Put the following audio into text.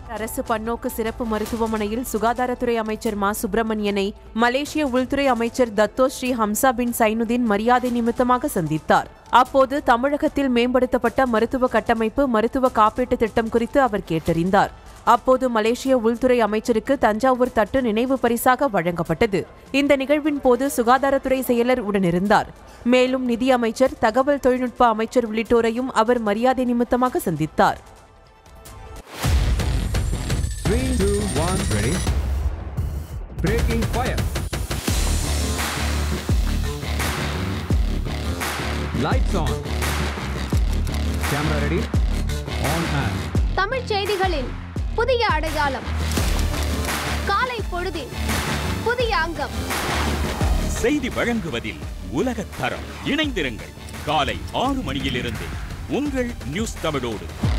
அரசு பன்னோக்கு சிறப்பு மருத்துவமனையில் சுகாதாரத்துறை அமைச்சர் மா சுப்பிரமணியனை மலேசிய உள்துறை அமைச்சர் தத்தோ ஸ்ரீ ஹம்சா பின் சைனுதீன் மரியாதை நிமித்தமாக சந்தித்தார் அப்போது தமிழகத்தில் மேம்படுத்தப்பட்ட மருத்துவ கட்டமைப்பு மருத்துவ காப்பீட்டு திட்டம் குறித்து அவர் கேட்டறிந்தார் அப்போது மலேசிய உள்துறை அமைச்சருக்கு தஞ்சாவூர் தட்டு நினைவு பரிசாக வழங்கப்பட்டது இந்த நிகழ்வின் போது சுகாதாரத்துறை செயலர் உடனிருந்தார் மேலும் நிதி அமைச்சர் தகவல் தொழில்நுட்ப அமைச்சர் உள்ளிட்டோரையும் அவர் மரியாதை நிமித்தமாக சந்தித்தார் Three, two, one, ready. Breaking fire. Lights on. Camera ready. On and. Tamil செய்திகளின் புதிய அடையாளம் காலை பொழுதின் புதிய அங்கம் செய்தி வழங்குவதில் உலகத் தரம் இணைந்திருங்கள் காலை ஆறு மணியிலிருந்து உங்கள் நியூஸ் தமிழோடு